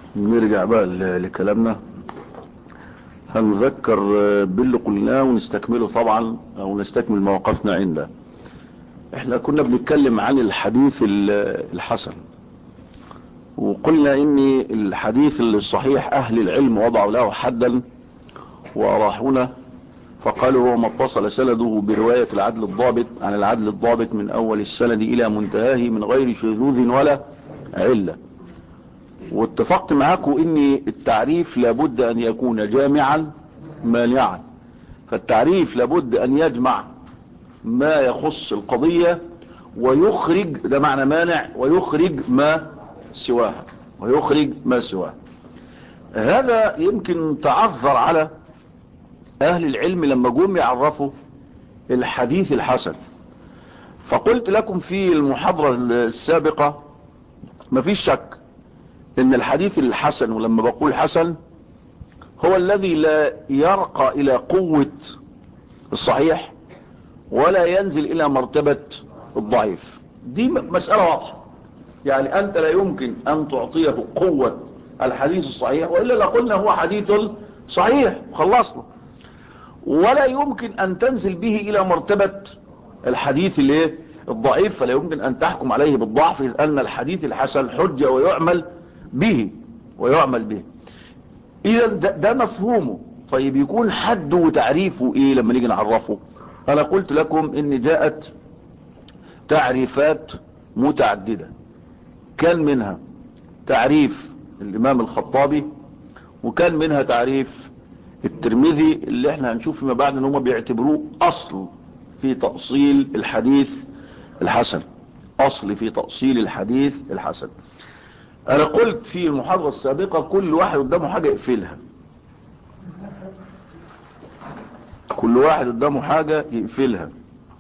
نرجع بقى ل- لكلامنا هنذكر باللي قلناه ونستكمله طبعا او نستكمل مواقفنا عنده احنا كنا بنتكلم عن الحديث ال- الحسن وقلنا ان الحديث الصحيح اهل العلم وضعوا له حدا واراحونا فقالوا هو ما اتصل سنده برواية العدل الضابط عن العدل الضابط من اول السند الى منتهاه من غير شذوذ ولا علة واتفقت معاكم ان التعريف لابد ان يكون جامعا مانعا فالتعريف لابد ان يجمع ما يخص القضية ويخرج ده معنى مانع ويخرج ما سواها ويخرج ما سواها هذا يمكن تعذر على اهل العلم لما جم يعرفوا الحديث الحسن فقلت لكم في المحاضرة السابقة مفيش شك ان الحديث الحسن ولما بقول حسن هو الذي لا يرقى الى قوة الصحيح ولا ينزل الى مرتبة الضعيف دي م- مسألة واضحة يعني انت لا يمكن ان تعطيه قوة الحديث الصحيح وإلا لقلنا هو حديث صحيح خلصنا ولا يمكن ان تنزل به الى مرتبة الحديث الايه الضعيف فلا يمكن ان تحكم عليه بالضعف اذ ان الحديث الحسن حجة ويعمل به ويعمل به اذا ده, ده مفهومه طيب يكون حد وتعريفه ايه لما نيجي نعرفه انا قلت لكم ان جاءت تعريفات متعددة كان منها تعريف الامام الخطابي وكان منها تعريف الترمذي اللي احنا هنشوف فيما بعد ان هم بيعتبروه اصل في تأصيل الحديث الحسن اصل في تأصيل الحديث الحسن انا قلت في المحاضرة السابقة كل واحد قدامه حاجة يقفلها كل واحد قدامه حاجة يقفلها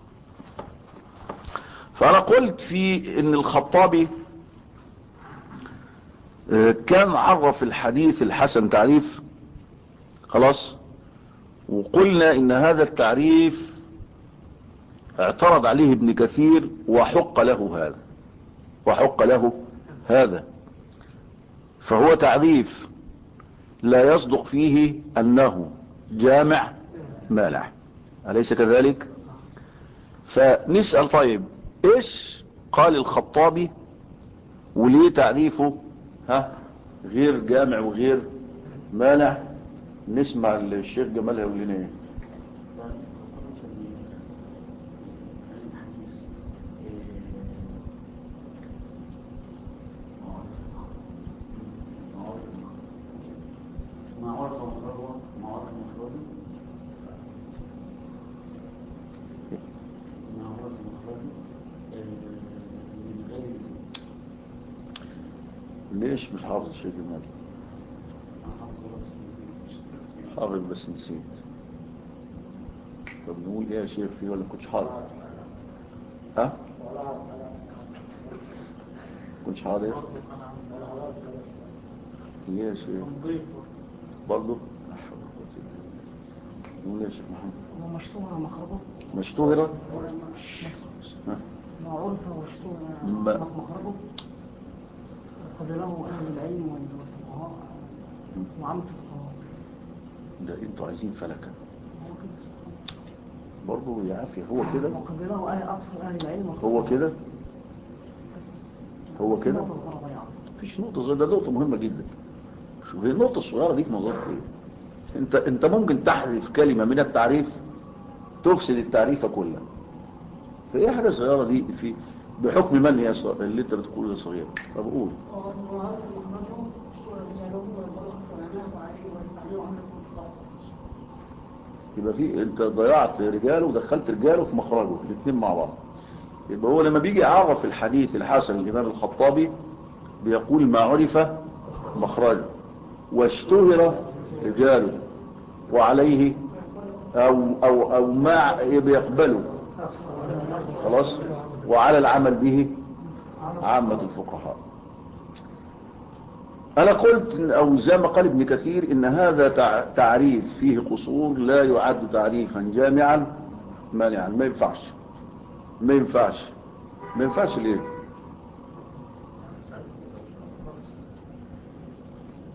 فانا قلت في ان الخطابي آه، كان عرف الحديث الحسن تعريف خلاص وقلنا ان هذا التعريف اعترض عليه ابن كثير وحق له هذا وحق له هذا فهو تعريف لا يصدق فيه انه جامع مانع أليس كذلك فنسأل طيب ايش قال الخطابي وليه تعريفه ها غير جامع وغير مانع نسمع الشيخ جمال هيقول لنا ايه ما عرف مخرجه ما عرف مخرجه ما عرف مخرجه من غير ليش مش حافظ الشيخ جمال ما حفظه بس نسيت حافظ بس نسيت طب نقول ايه يا شيخ فيه ولا كنتش حاضر ها كنتش حاضر ايه يا شيخ برضه لا حول ولا قوة إلا بالله. نقول يا شيخ محمد هو مشطوها مخرجه مشتهرة ها؟ ما عرف واشتوها ما- مخرجه قبله أهل العلم والفقهاء وعامة الفقهاء ده انتوا عايزين فلكة هو كده برضه يا عافية هو كده وقبله أهل أكثر أهل العلم هو كده هو كده نقطة صغيرة ضيعت مفيش نقطة صغيرة ده نقطة مهمة جدا شو هي النقطة الصغيرة دي في نظرك ايه انت انت ممكن تحذف كلمة من التعريف تفسد التعريف كله فايه حاجة صغيرة دي في بحكم من هي صغيرة اللي انت بتقوله ده صغير طب قول وعرف مخرجه اشتوى رجاله والبرخ وعناه عليه ويستعمله عمل الفقهاء يبقى في انت ضيعت رجاله ودخلت رجاله في مخرجه الاثنين مع بعض يبقى هو لما بيجي يعرف الحديث الحسن الامام الخطابي بيقول ما عرف مخرجه واشتهر رجاله وعليه او او او ما بيقبله خلاص وعلى العمل به عامة الفقهاء انا قلت إن- او زي ما قال ابن كثير ان هذا تع- تعريف فيه قصور لا يعد تعريفا جامعا مانعا ما ينفعش ما ينفعش ما ينفعش ليه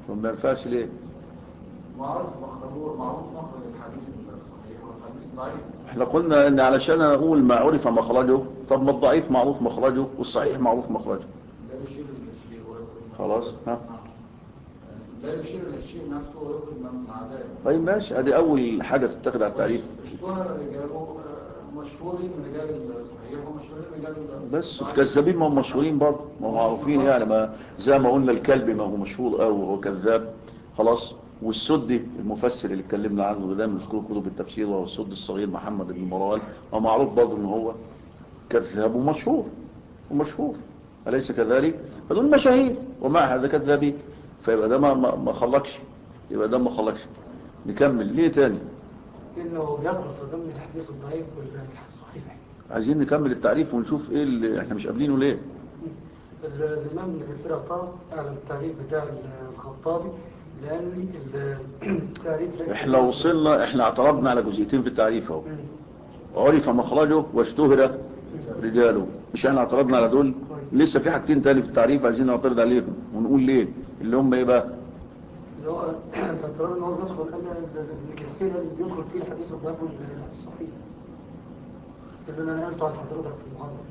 طب ما ينفعش ليه معروف مخرج معروف مخرج الحديث الصحيح والحديث الضعيف احنا قلنا ان علشان اقول ما عرف مخرجه طب ما الضعيف معروف مخرجه والصحيح معروف مخرجه لا يشير الى الشيء ويخرج نفسه. خلاص ها لا يشير الى الشيء نفسه ويخرج من عدائه طيب ماشي ادي اول حاجة تتخذ على التعريف اشتهر رجاله آه، مشهورين من رجال الصحيح ومشهورين من رجال بس الضعيف. الكذابين ما هم مشهورين برضه ما هم معروفين يعني ما زي ما قلنا الكلب ما هو مشهور قوي وهو كذاب خلاص والسدي المفسر اللي اتكلمنا عنه ده مذكور كتب التفسير وهو السدي الصغير محمد بن مروان هو معروف برضه ان هو كذاب ومشهور ومشهور أليس كذلك فدول مشاهير ومع هذا كذابين فيبقى ده ما ما ما خلقش يبقى ده ما خلقش نكمل ليه تاني انه بيدخل في ضمن الحديث الضعيف والصحيح عايزين نكمل التعريف ونشوف ايه اللي احنا مش قابلينه ليه الامام ابن كثير اعترض على التعريف بتاع الخطابي لان التعريف ليس احنا وصلنا احنا اعترضنا على جزئيتين في التعريف اهو عرف مخرجه واشتهر رجاله مش احنا اعترضنا على دول لسه في حاجتين تاني في التعريف عايزين نعترض عليهم ونقول ليه اللي هم ايه بقى اللي هو اعتراض ان هو بيدخل قال ابن كثير بيدخل فيه الحديث الضعيف والحديث الصحيح اللي انا نقلته عن حضرتك في المحاضره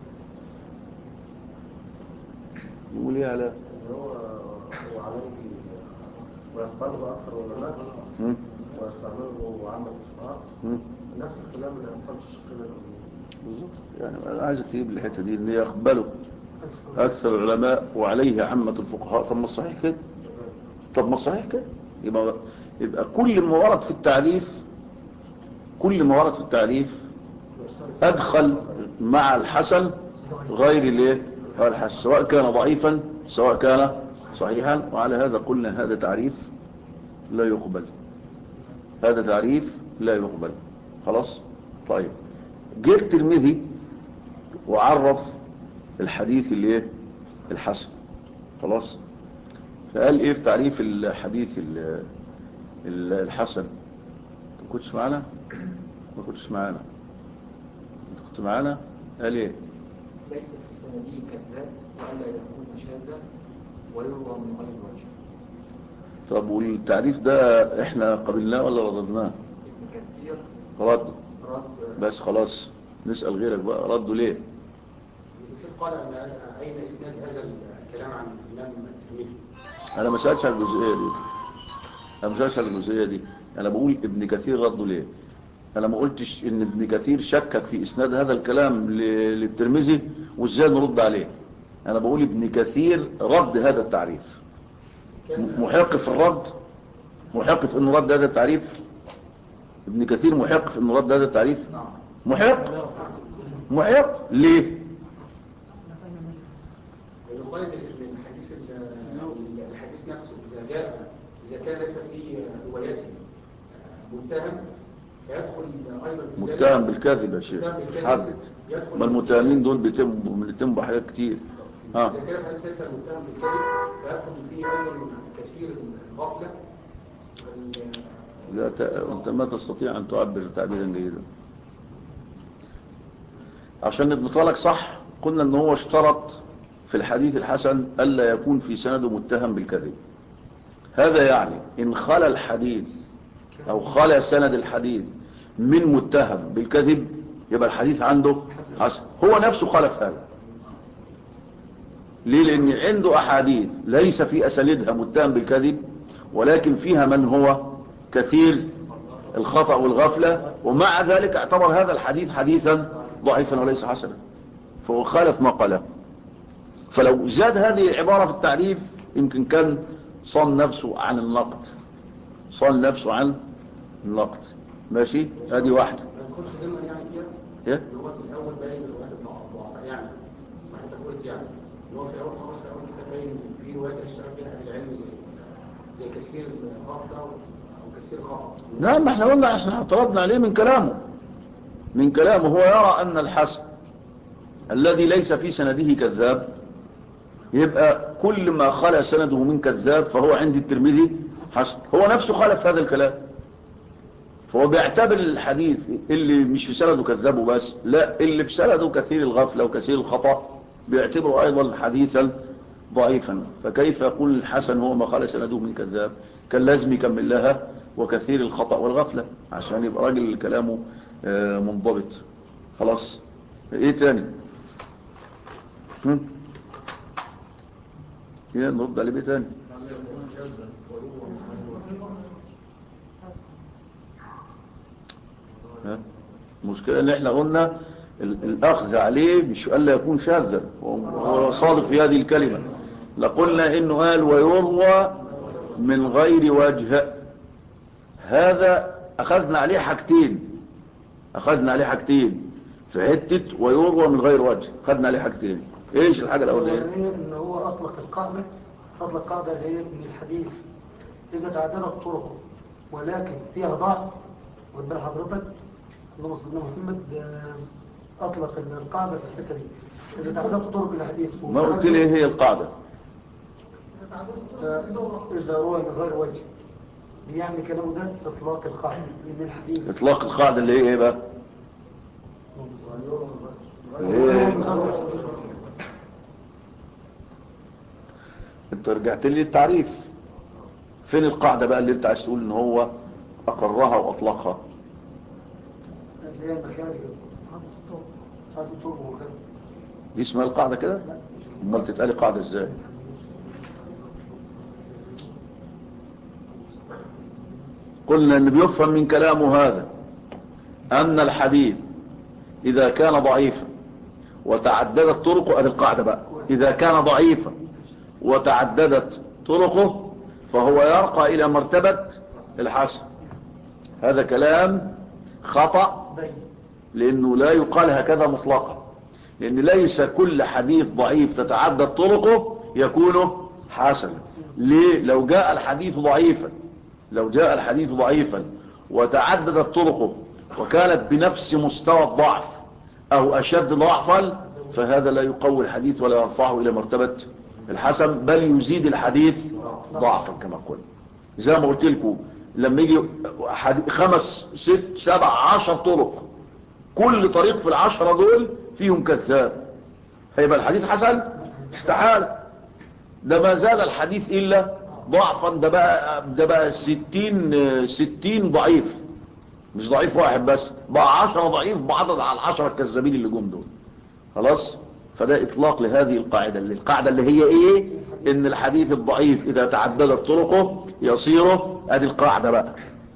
نقول ايه على اللي هو وعليه ويختاره أكثر العلماء هم؟ ويستعمله عامة الفقهاء هم؟ نفس الكلام اللي هنقال في الشقين الأولين بالظبط يعني انا عايزك تجيب لي الحته دي ان يقبله اكثر العلماء وعليه عامه الفقهاء طب ما الصحيح كده طب ما الصحيح كده يبقى يبقى كل ما ورد في التعريف كل ما ورد في التعريف ادخل مع الحسن غير الايه غير الحسن سواء كان ضعيفا سواء كان صحيحا وعلى هذا قلنا هذا تعريف لا يقبل هذا تعريف لا يقبل خلاص طيب جه الترمذي وعرف الحديث اللي ايه الحسن خلاص فقال ايه في تعريف الحديث ال- ال- الحسن انت ما كنتش معانا ما كنتش معانا انت كنت معانا قال ايه ليس في سنده كذاب والا يكون شاذا ويروى من غير وجه طب والتعريف ده احنا قبلناه ولا رددناه ابن كثير رد رد بس خلاص نسأل غيرك بقى ردوا ليه الإنسان قال أن أين إسناد هذا الكلام عن الإمام الترمذي؟ انا ما سألتش على الجزئية دي انا ما سألتش على الجزئية دي انا بقول ابن كثير ردوا ليه انا ما قلتش ان ابن كثير شكك في اسناد هذا الكلام ل- للترمذي وازاي نرد عليه انا بقول ابن كثير رد هذا التعريف م- محق في الرد محق في انه رد هذا التعريف ابن كثير محق في انه رد هذا التعريف محق محق ليه يقال ان الحديث ال- الحديث نفسه اذا جاء اذا كان ليس فيه رواياته متهم فيدخل ايضا في ذلك- متهم بالكذب يا شيخ متهم بالكذب. حدد يدخل ما المتهمين دول بيتموا بيتموا بحاجات كتير ها اذا كان الحديث ليس متهم بالكذب فيدخل فيه ايضا كثير الغفله وال- لا ت... انت ما تستطيع ان تعبر تعبيرا جيدا عشان نبني لك صح قلنا ان هو اشترط في الحديث الحسن الا يكون في سنده متهم بالكذب هذا يعني ان خلى الحديث او خلى سند الحديث من متهم بالكذب يبقى الحديث عنده حسن هو نفسه خالف هذا ليه لان عنده احاديث ليس في اسانيدها متهم بالكذب ولكن فيها من هو كثير الخطأ والغفلة ومع ذلك اعتبر هذا الحديث حديثا ضعيفا وليس حسنا فهو خالف ما قاله فلو زاد هذه العبارة في التعريف يمكن كان صان نفسه عن النقد صان نفسه عن النقد ماشي هذه واحدة ما يدخلش ضمن يعني فيها ايه اللي هو في الاول باين روايات ابن ضعفاء يعني اسمع انت قلت يعني اللي هو في الاول خالص في اول كده باين في روايات اشتغل فيها اهل العلم زي زي كثير الغفله او كثير الخطا نعم احنا قلنا احنا اعترضنا عليه من كلامه من كلامه هو يرى ان الحسن الذي ليس في سنده كذاب يبقى كل ما خلى سنده من كذاب فهو عند الترمذي حسن هو نفسه خالف هذا الكلام فهو بيعتبر الحديث اللي مش في سنده كذاب وبس لا اللي في سنده كثير الغفلة وكثير الخطأ بيعتبره ايضا حديثا ضعيفا فكيف يقول الحسن هو ما قال سنده من كذاب كان لازم يكمل لها وكثير الخطأ والغفلة عشان يبقى راجل كلامه آه، منضبط خلاص ايه تاني هم؟ ايه نرد عليه بيه تاني هل يكون شاذا ويروى من غير ها؟ المشكلة ان احنا قلنا ال- الاخذ عليه مش قال لا يكون شاذا هو هو صادق في هذه الكلمة لقلنا انه قال ويروى من غير وجه هذا اخذنا عليه حاجتين اخذنا عليه حاجتين في حتة ويروى من غير وجه اخذنا عليه حاجتين ايش الحاجة الاولانية الأولانية إن هو أطلق القاعدة أطلق قاعدة اللي هي من الحديث إذا تعددت طرقه ولكن فيها ضعف واخد بال حضرتك اللهم صل على محمد آه، أطلق القاعدة في الحتة دي إذا تعددت طرق الحديث ما قلت لي ايه هي القاعدة آه، إذا روى من غير وجه يعني كلامه ده إطلاق القاعدة لأن الحديث اطلاق القاعدة اللي هي ايه بقى اللي هي ايه انت رجعت لي التعريف فين القاعدة بقى اللي انت عايز تقول ان هو اقرها واطلقها اللي هي المخارج تعدد طرق ومخارج دي اسمها القاعدة كده امال تتقالي قاعدة ازاي قلنا ان بيفهم من كلامه هذا ان الحديث اذا كان ضعيفا وتعددت طرقه ادي القاعدة بقى اذا كان ضعيفا وتعددت طرقه فهو يرقى الى مرتبة الحسن هذا كلام خطأ بين لانه لا يقال هكذا مطلقا لان ليس كل حديث ضعيف تتعدد طرقه يكون حسنا ليه لو جاء الحديث ضعيفا لو جاء الحديث ضعيفا وتعددت طرقه وكانت بنفس مستوى الضعف او اشد ضعفا فهذا لا يقوي الحديث ولا يرفعه الى مرتبة الحسن بل يزيد الحديث ضعفا كما قلنا زي ما قلت لكم لما يجي حديث خمس ست سبع عشر طرق كل طريق في العشرة دول فيهم كذاب هيبقى الحديث حسن استحالة ده ما زال الحديث إلا ضعفا ده بقى ده بقى ستين ستين ضعيف مش ضعيف واحد بس بقى عشرة ضعيف بعضد على العشرة الكذابين اللي جم دول خلاص فده إطلاق لهذه القاعدة اللي القاعدة اللي هي إيه إن الحديث الضعيف إذا تعددت طرقه يصير هذه القاعدة بقى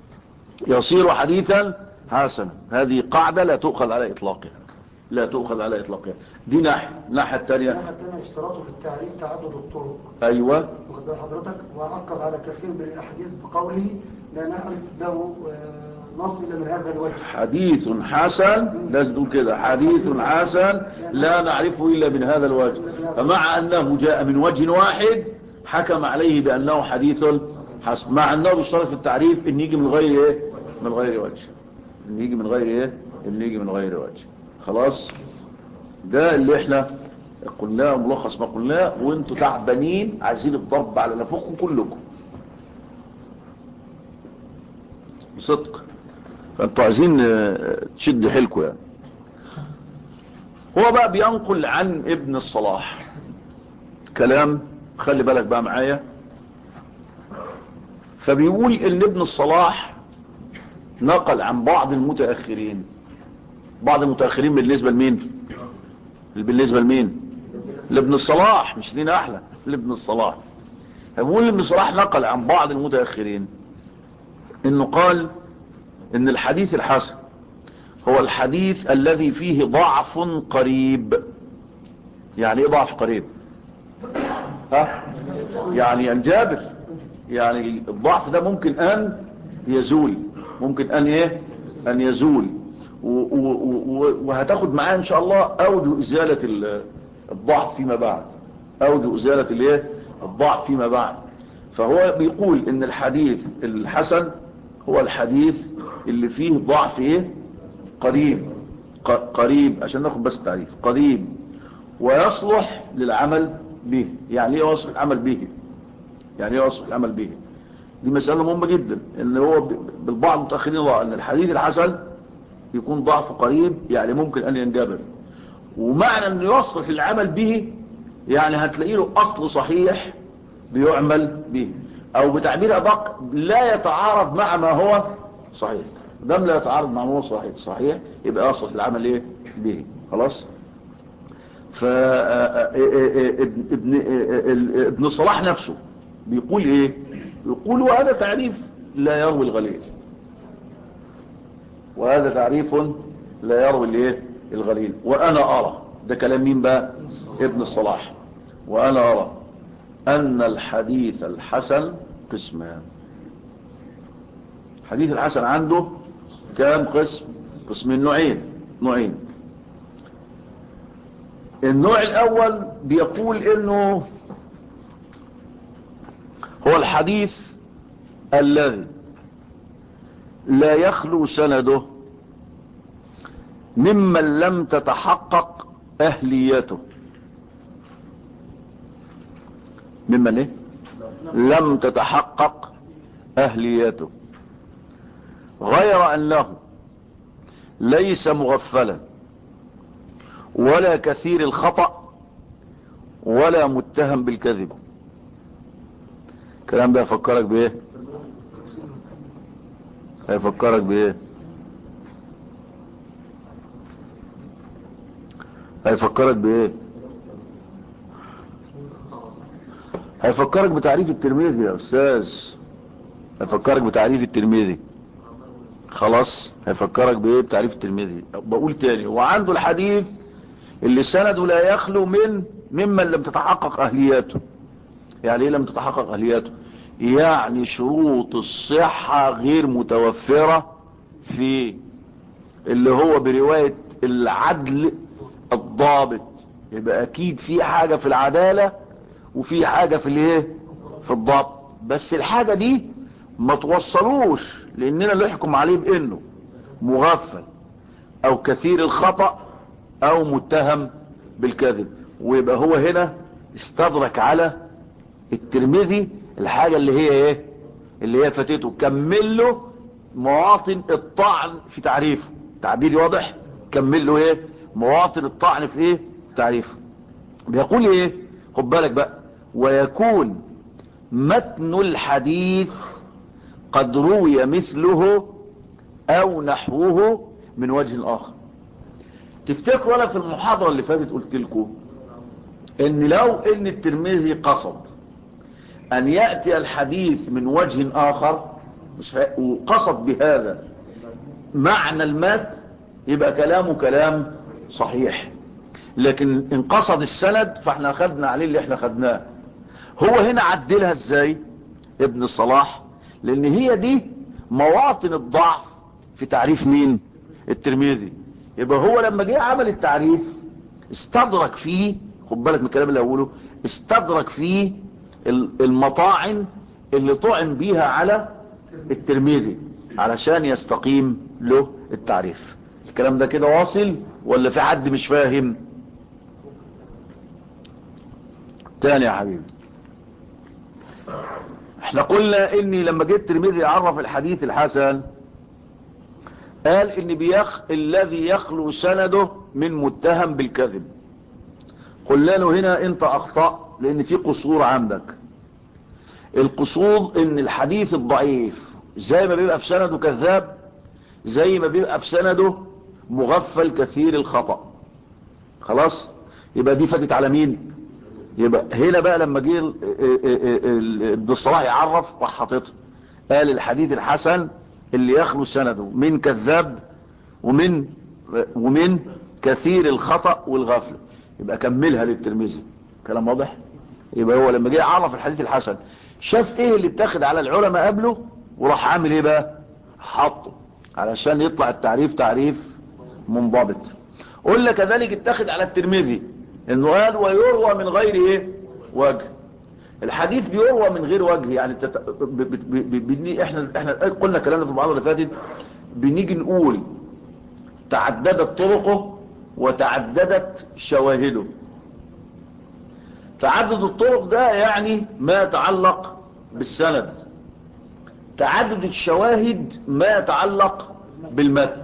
يصير حديثا حسنا هذه قاعدة لا تؤخذ على إطلاقها لا تؤخذ على إطلاقها دي ناحية الناحية الثانية الناحية التانية اشتراطه في التعريف تعدد الطرق أيوة واخد بال حضرتك وعقب على كثير من الاحاديث بقوله لا نعرف له آه، نص الا من هذا الوجه حديث حسن لازم تقول كده حديث حسن لا نعرفه إلا من هذا الوجه فمع أنه جاء من وجه واحد حكم عليه بأنه حديث حسن مع أنه بيشترط في التعريف أن يجي من غير إيه من غير وجه أن يجي من غير إيه أن يجي من غير وجه خلاص ده اللي احنا قلناه ملخص ما قلناه وانتوا تعبانين عايزين الضرب على نفوقكم كلكم بصدق فانتوا عايزين آه، تشد حيلكم يعني هو بقى بينقل عن ابن الصلاح كلام خلي بالك بقى معايا فبيقول ان ابن الصلاح نقل عن بعض المتأخرين بعض المتأخرين بالنسبة لمين بالنسبة لمين لابن الصلاح مش لينا احلى لابن الصلاح فبيقول ابن الصلاح نقل عن بعض المتأخرين انه قال ان الحديث الحسن هو الحديث الذي فيه ضعف قريب يعني ايه ضعف قريب ها يعني الجابر يعني الضعف ده ممكن ان يزول ممكن ان ايه ان يزول و- و- و- وهتاخد معاه ان شاء الله اوجه ازالة ال- الضعف فيما بعد اوجه ازالة الايه الضعف فيما بعد فهو بيقول ان الحديث الحسن هو الحديث اللي فيه ضعف ايه قريب ق- قريب عشان ناخد بس تعريف قريب ويصلح للعمل به يعني ايه يصلح العمل به يعني ايه يصلح العمل به دي مسألة مهمة جدا ان هو ب- بالبعض المتأخرين ضاع ان الحديث الحسن يكون ضعف قريب يعني ممكن ان ينجبر ومعنى انه يصلح للعمل به يعني هتلاقي له اصل صحيح بيعمل به او بتعبير ادق لا يتعارض مع ما هو صحيح دام لا يتعارض مع ما هو صحيح صحيح يبقى اصل العمل ايه به خلاص ف ابن ابن صلاح نفسه بيقول ايه يقول وهذا تعريف لا يروي الغليل وهذا تعريف لا يروي الايه الغليل وانا ارى ده كلام مين بقى ابن الصلاح وانا ارى ان الحديث الحسن قسمان الحديث الحسن عنده كام قسم قسمين نوعين نوعين النوع الاول بيقول انه هو الحديث الذي لا يخلو سنده ممن لم تتحقق اهليته ممن ايه لم تتحقق اهليته غير انه ليس مغفلا ولا كثير الخطأ ولا متهم بالكذب الكلام ده يفكرك بايه هيفكرك بايه هيفكرك بايه هيفكرك بتعريف الترمذي يا استاذ هيفكرك بتعريف الترمذي خلاص هيفكرك بايه بتعريف الترمذي بقول تاني هو عنده الحديث اللي سنده لا يخلو من ممن لم تتحقق اهلياته يعني ايه لم تتحقق اهلياته يعني شروط الصحة غير متوفرة في اللي هو برواية العدل الضابط يبقى اكيد في حاجة في العدالة وفي حاجة في الايه في الضبط بس الحاجة دي ما توصلوش لاننا نحكم عليه بانه مغفل او كثير الخطأ او متهم بالكذب ويبقى هو هنا استدرك على الترمذي الحاجة اللي هي ايه اللي هي فاتته كمل له مواطن الطعن في تعريفه تعبيري واضح كمل له ايه مواطن الطعن في ايه في تعريفه بيقول ايه خد بالك بقى ويكون متن الحديث قد روي مثله او نحوه من وجه اخر تفتكروا انا في المحاضرة اللي فاتت قلت لكم ان لو ان الترمذي قصد ان يأتي الحديث من وجه اخر وقصد بهذا معنى المات يبقى كلامه كلام صحيح لكن ان قصد السند فاحنا اخذنا عليه اللي احنا خدناه هو هنا عدلها ازاي ابن الصلاح لان هي دي مواطن الضعف في تعريف مين الترمذي يبقى هو لما جه عمل التعريف استدرك فيه خد بالك من الكلام اللي هقوله استدرك فيه المطاعن اللي طعن بيها على الترمذي علشان يستقيم له التعريف الكلام ده كده واصل ولا في حد مش فاهم تاني يا حبيبي احنا قلنا اني لما جيت الترمذي يعرف الحديث الحسن قال ان بيخ الذي يخلو سنده من متهم بالكذب قلنا له هنا انت اخطأ لان في قصور عندك القصور ان الحديث الضعيف زي ما بيبقى في سنده كذاب زي ما بيبقى في سنده مغفل كثير الخطأ خلاص يبقى دي فاتت على مين يبقى هنا بقى لما جه ابن الصلاح يعرف راح حاططها قال الحديث الحسن اللي يخلو سنده من كذاب ومن ومن كثير الخطأ والغفله يبقى كملها للترمذي كلام واضح يبقى هو لما جه يعرف الحديث الحسن شاف ايه اللي بتاخد على العلماء قبله وراح عامل ايه بقى حطه علشان يطلع التعريف تعريف منضبط قلنا كذلك اتخذ على الترمذي انه قال ويروى من غير ايه وجه الحديث بيروى من غير وجه يعني تت... ب... ب... ب... ب... احنا احنا قلنا كلامنا في المحاضره اللي فاتت بنيجي نقول تعددت طرقه وتعددت شواهده تعدد الطرق ده يعني ما يتعلق بالسند تعدد الشواهد ما يتعلق بالمتن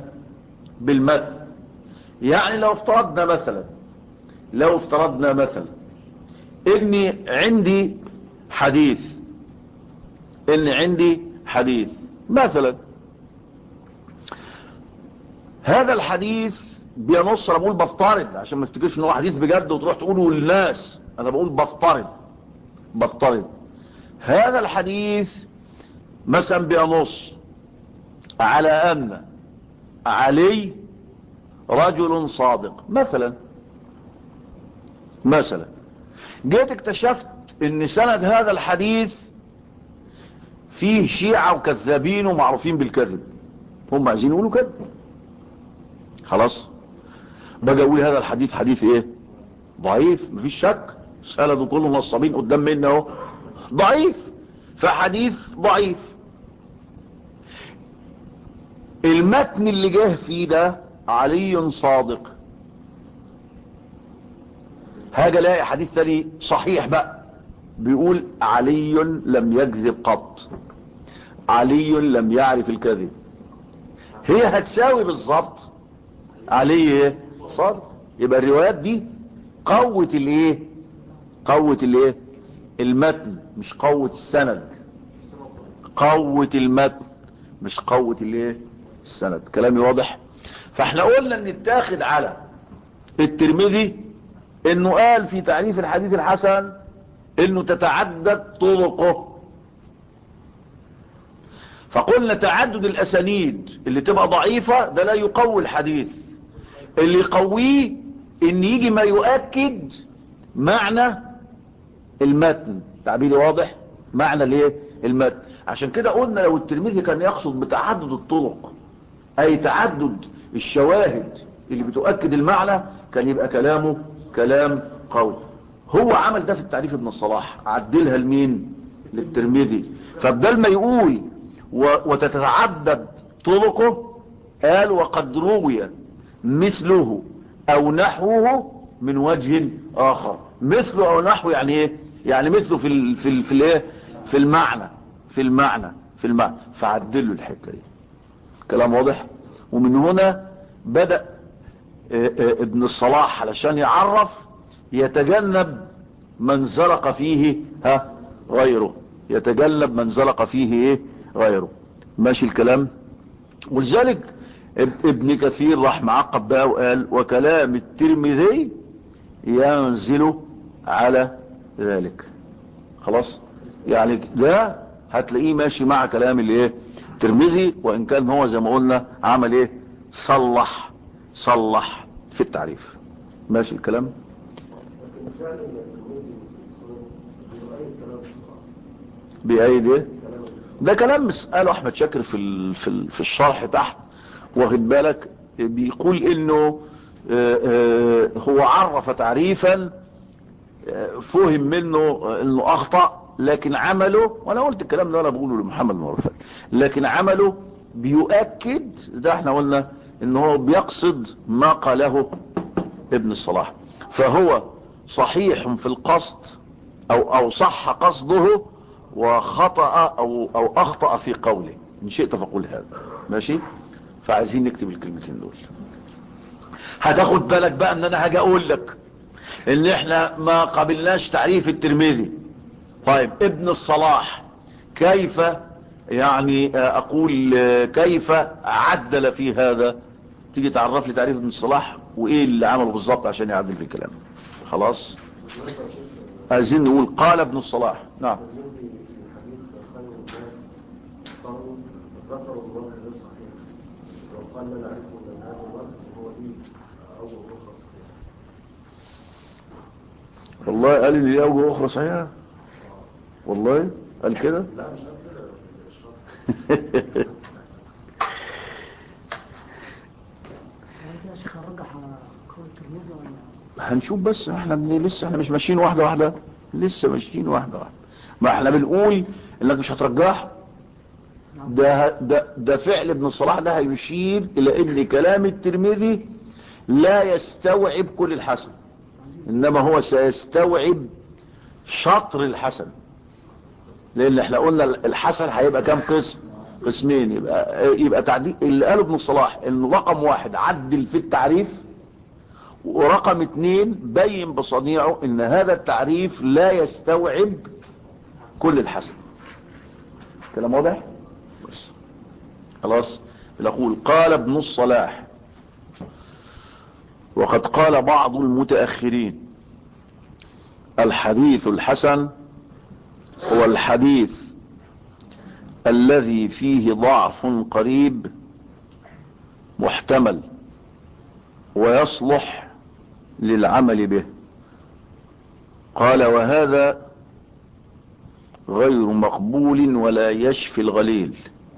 بالمتن يعني لو افترضنا مثلا لو افترضنا مثلا اني عندي حديث اني عندي حديث مثلا هذا الحديث بينص انا بقول بفترض عشان ما تفتكرش ان هو حديث بجد وتروح تقوله للناس انا بقول بفترض بفترض هذا الحديث مثلا بينص على ان علي رجل صادق مثلا مثلا جيت اكتشفت ان سند هذا الحديث فيه شيعة وكذابين ومعروفين بالكذب هم عايزين يقولوا كده خلاص بقى اقول هذا الحديث حديث ايه ضعيف مفيش شك سند كله نصابين قدام منه اهو ضعيف فحديث ضعيف المتن اللي جه فيه ده علي صادق هاجي الاقي حديث تاني صحيح بقى بيقول علي لم يكذب قط علي لم يعرف الكذب هي هتساوي بالظبط علي ايه صادق يبقى الروايات دي قوة الايه قوة الايه المتن مش قوة السند قوة المتن مش قوة الايه السند كلامي واضح فاحنا قلنا ان اتاخد على الترمذي انه قال في تعريف الحديث الحسن انه تتعدد طرقه فقلنا تعدد الاسانيد اللي تبقى ضعيفة ده لا يقوي الحديث اللي يقويه ان يجي ما يؤكد معنى المتن تعبيري واضح معنى الايه المتن عشان كده قلنا لو الترمذي كان يقصد بتعدد الطرق اي تعدد الشواهد اللي بتؤكد المعنى كان يبقى كلامه كلام قوي هو عمل ده في التعريف ابن الصلاح عدلها لمين للترمذي فبدل ما يقول وتتعدد طرقه قال وقد روي مثله او نحوه من وجه اخر مثله او نحوه يعني ايه يعني مثله في ال في ال في الايه في المعنى في المعنى في المعنى فعدلوا الحته دي كلام واضح ومن هنا بدأ ابن الصلاح علشان يعرف يتجنب من زرق فيه ها غيره يتجنب من زرق فيه ايه غيره ماشي الكلام ولذلك ابن كثير راح معقب بقى وقال وكلام الترمذي ينزل على ذلك خلاص يعني ده هتلاقيه ماشي مع كلام الايه الترمذي وان كان هو زي ما قلنا عمل ايه صلح صلح في التعريف ماشي الكلام لكن فعلا الترمذي بيؤيد كلام الصحابة بأيد ايه كلام ده كلام قاله احمد شاكر في ال- في ال- في الشرح تحت واخد بالك بيقول انه آه، آه، هو عرف تعريفا آه، فهم منه آه، انه اخطأ لكن عمله وانا قلت الكلام ده انا بقوله لمحمد بن عرفات لكن عمله بيؤكد ده احنا قلنا ان هو بيقصد ما قاله ابن الصلاح فهو صحيح في القصد او او صح قصده وخطأ او او اخطأ في قوله ان شئت فقل هذا ماشي فعايزين نكتب الكلمتين دول هتاخد بالك بقى ان انا هاجي اقول لك ان احنا ما قبلناش تعريف الترمذي طيب ابن الصلاح كيف يعني آه، اقول آه، كيف عدل في هذا تيجي تعرف لي تعريف ابن الصلاح وايه اللي عمله بالظبط عشان يعدل في كلامه خلاص عايزين نقول قال ابن الصلاح نعم الترمذي في الحديث خير الناس قالوا ذكروا الوجه غير صحيح لو قال لا نعرفه من هذا الوجه هو دي أول أخرى صحيح والله قال لي دي اوجه اخرى صحيحه والله قال كده لا مش قال كده الشرح يعني يا شيخ هنرجح على قول الترمذي ولا هنشوف بس احنا بن... لسه احنا مش ماشيين واحده واحده لسه ماشيين واحده واحده ما احنا بنقول انك مش هترجح ده ده ده فعل ابن الصلاح ده هيشير الى ان كلام الترمذي لا يستوعب كل الحسن انما هو سيستوعب شطر الحسن لان احنا قلنا الحسن هيبقى كام قسم قسمين يبقى يبقى تعديل اللي قاله ابن الصلاح انه رقم واحد عدل في التعريف ورقم اتنين بين بصنيعه ان هذا التعريف لا يستوعب كل الحسن كلام واضح بس خلاص نقول قال ابن الصلاح وقد قال بعض المتأخرين الحديث الحسن هو الحديث الذي فيه ضعف قريب محتمل ويصلح للعمل به قال وهذا غير مقبول ولا يشفي الغليل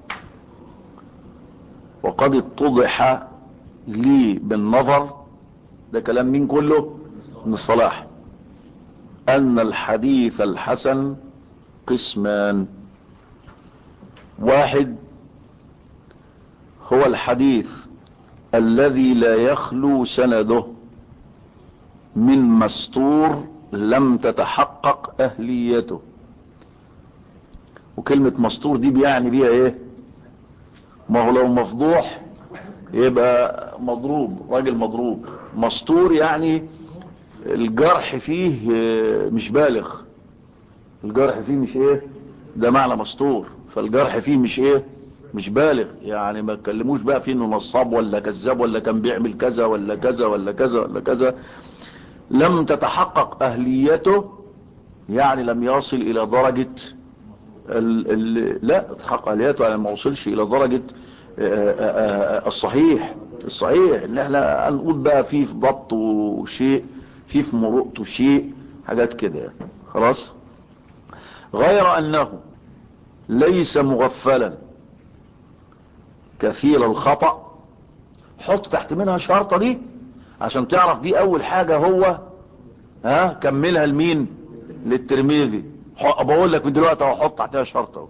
وقد اتضح لي بالنظر ده كلام مين كله من الصلاح ان الحديث الحسن قسمان واحد هو الحديث الذي لا يخلو سنده من مستور لم تتحقق اهليته وكلمة مستور دي بيعني بيها ايه ما هو لو مفضوح يبقى مضروب راجل مضروب مستور يعني الجرح فيه مش بالغ الجرح فيه مش ايه ده معنى مستور فالجرح فيه مش ايه مش بالغ يعني ما تكلموش بقى فيه انه نصاب ولا كذاب ولا كان بيعمل كذا ولا كذا ولا كذا ولا كذا لم تتحقق اهليته يعني لم يصل الى درجة ال ال لا تحقق اهليته يعني ما وصلش الى درجة الصحيح الصحيح ان احنا هنقول بقى فيه في ضبطه شيء فيه في مرؤته شيء حاجات كده يعني خلاص غير انه ليس مغفلا كثير الخطأ حط تحت منها شرطة دي عشان تعرف دي اول حاجة هو ها كملها لمين للترمذي بقول لك من دلوقتي اهو حط تحتها شرطة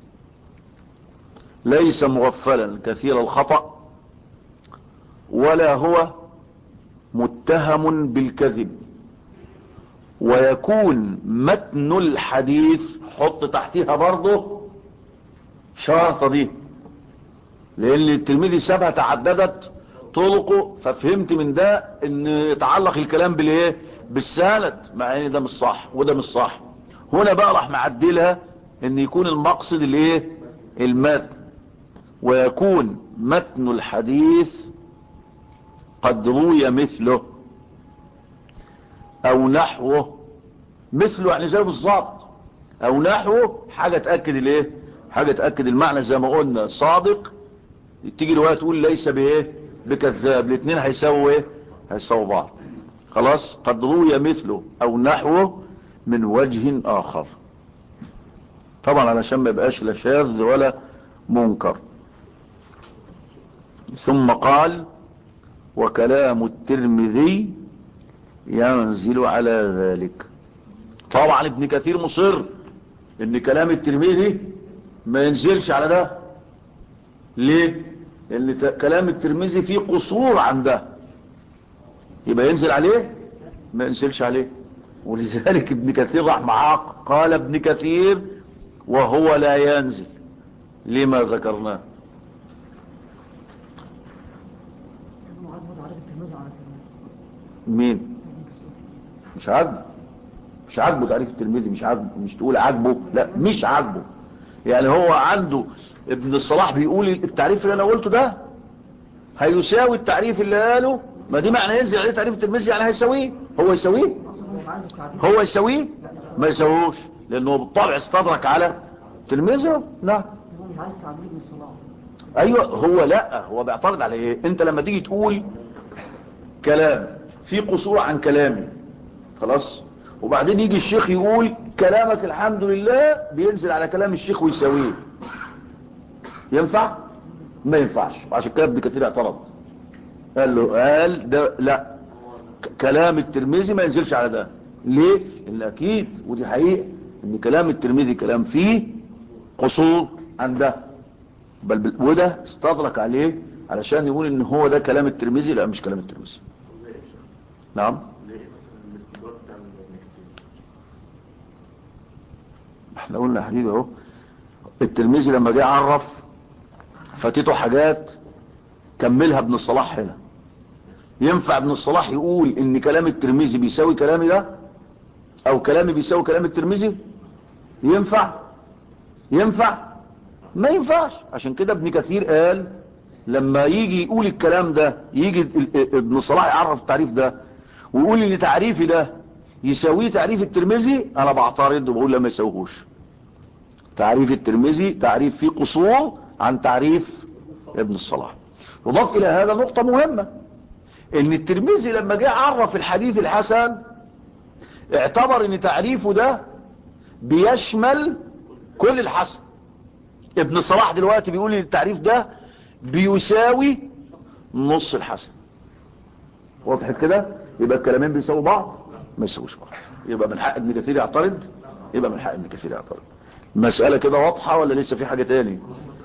ليس مغفلا كثير الخطأ ولا هو متهم بالكذب ويكون متن الحديث حط تحتها برضه شرطة دي لان التلميذ سابها تعددت طرقه ففهمت من ده ان يتعلق الكلام بالايه بالسالد مع ان ده مش صح وده مش صح هنا بقى راح معدلها ان يكون المقصد الايه المتن ويكون متن الحديث قد روي مثله او نحوه مثله يعني زي بالظبط او نحوه حاجة تأكد الايه حاجة تأكد المعنى زي ما قلنا صادق تيجي الوقت تقول ليس بايه بكذاب الاثنين هيساووا ايه هيساووا بعض خلاص قد روي مثله او نحوه من وجه اخر طبعا علشان ما يبقاش لا شاذ ولا منكر ثم قال وكلام الترمذي ينزل على ذلك طبعا ابن كثير مصر ان كلام الترمذي ما ينزلش على ده ليه لان كلام الترمذي فيه قصور عن ده يبقى ينزل عليه ما ينزلش عليه ولذلك ابن كثير راح معاه قال ابن كثير وهو لا ينزل لما ذكرناه مين مش عاجبه مش عاجبه تعريف الترمذي مش عاجبه مش تقول عاجبه لا مش عاجبه يعني هو عنده ابن الصلاح بيقول التعريف اللي انا قلته ده هيساوي التعريف اللي قاله ما دي معنى ينزل عليه تعريف الترمذي يعني هيساويه هو يساويه هو يساويه ما يساويهوش لانه بالطبع استدرك على تلميذه لا هو مش عايز تعديل من الصلاة ايوه هو لا هو بيعترض على ايه انت لما تيجي تقول كلام في قصور عن كلامي خلاص وبعدين يجي الشيخ يقول كلامك الحمد لله بينزل على كلام الشيخ ويساويه ينفع ما ينفعش وعشان كده ابن كثير اعترض قال له قال ده لا ك- كلام الترمذي ما ينزلش على ده ليه لان اكيد ودي حقيقه ان كلام الترمذي كلام فيه قصور عن ده بل بل وده استدرك عليه علشان يقول ان هو ده كلام الترمذي لا مش كلام الترمذي نعم احنا قلنا يا حبيبي اهو الترمذي لما جه عرف فاتته حاجات كملها ابن الصلاح هنا ينفع ابن الصلاح يقول ان كلام الترمذي بيساوي كلامي ده او كلامي بيساوي كلام الترمذي ينفع ينفع ما ينفعش عشان كده ابن كثير قال لما يجي يقول الكلام ده يجي ال- ال- ابن صلاح يعرف التعريف ده ويقول ان تعريفي ده يساويه تعريف الترمذي انا بعترض وبقول لا ما يساويهوش تعريف الترمذي تعريف فيه قصور عن تعريف ابن الصلاح يضاف الى هذا نقطة مهمة ان الترمذي لما جه عرف الحديث الحسن اعتبر ان تعريفه ده بيشمل كل الحسن ابن صلاح دلوقتي بيقول ان التعريف ده بيساوي نص الحسن وضحت كده يبقى الكلامين بيساووا بعض ما يساووش بعض يبقى من حق ابن كثير يعترض يبقى من حق ابن كثير يعترض مسألة كده واضحة ولا لسه في حاجة تاني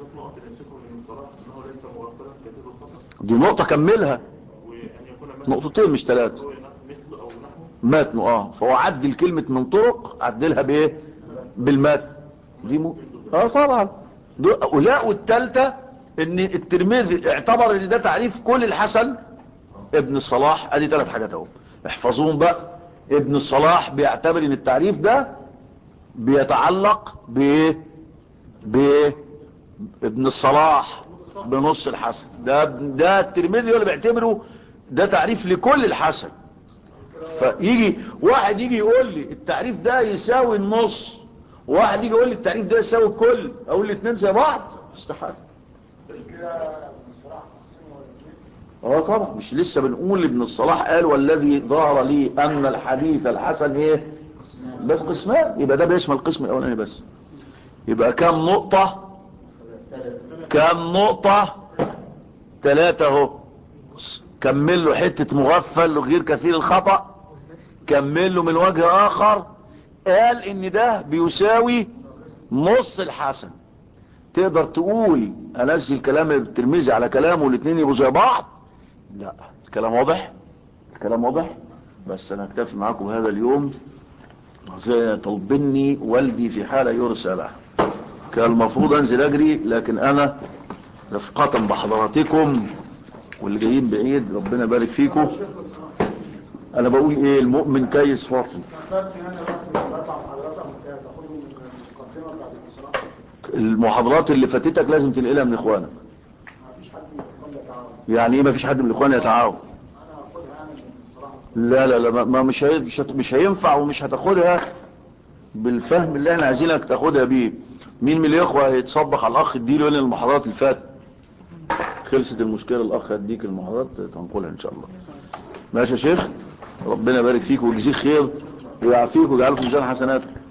دي نقطة كملها نقطتين مش ثلاثة متن اه فهو عدل كلمة من طرق عدلها بايه بالمتن دي م... اه طبعا دو- ولا والتالتة ان الترمذي اعتبر ان ده تعريف كل الحسن ابن الصلاح ادي ثلاث حاجات اهو احفظوهم بقى ابن الصلاح بيعتبر ان التعريف ده بيتعلق بايه بايه ابن الصلاح بنص الحسن ده ده الترمذي هو اللي بيعتبره ده تعريف لكل الحسن فيجي واحد يجي يقول لي التعريف ده يساوي النص واحد يجي يقول لي التعريف ده يساوي الكل اقول الاثنين زي بعض استحاله اه طبعا مش لسه بنقول ابن الصلاح قال والذي ظهر لي ان الحديث الحسن ايه بس قسمان يبقى ده بيشمل القسم الاولاني بس يبقى كام نقطة كام نقطة ثلاثة اهو كمل له حتة مغفل وغير كثير الخطأ كمل له من وجه اخر قال ان ده بيساوي نص الحسن تقدر تقول انزل كلام الترمذي على كلامه والاثنين يبقوا زي بعض لا الكلام واضح الكلام واضح بس انا اكتفي معاكم هذا اليوم زي طلبني والدي في حالة يرسى له كان المفروض انزل اجري لكن انا رفقة بحضراتكم واللي جايين بعيد ربنا يبارك فيكم انا بقول ايه المؤمن كيس فاطم المحاضرات اللي فاتتك لازم تنقلها من اخوانك يعني ايه ما فيش حد من الاخوان يتعاون لا لا لا ما- ما مش هي- مش هت- مش هينفع ومش هتاخدها بالفهم اللي احنا عايزينك تاخدها بيه مين من الاخوه هيتصبح على الاخ اديله يقول المحاضرات اللي فاتت خلصت المشكله الاخ هديك المحاضرات تنقلها ان شاء الله ماشي يا شيخ ربنا يبارك فيك ويجزيك خير ويعافيك ويجعله في ميزان حسناتك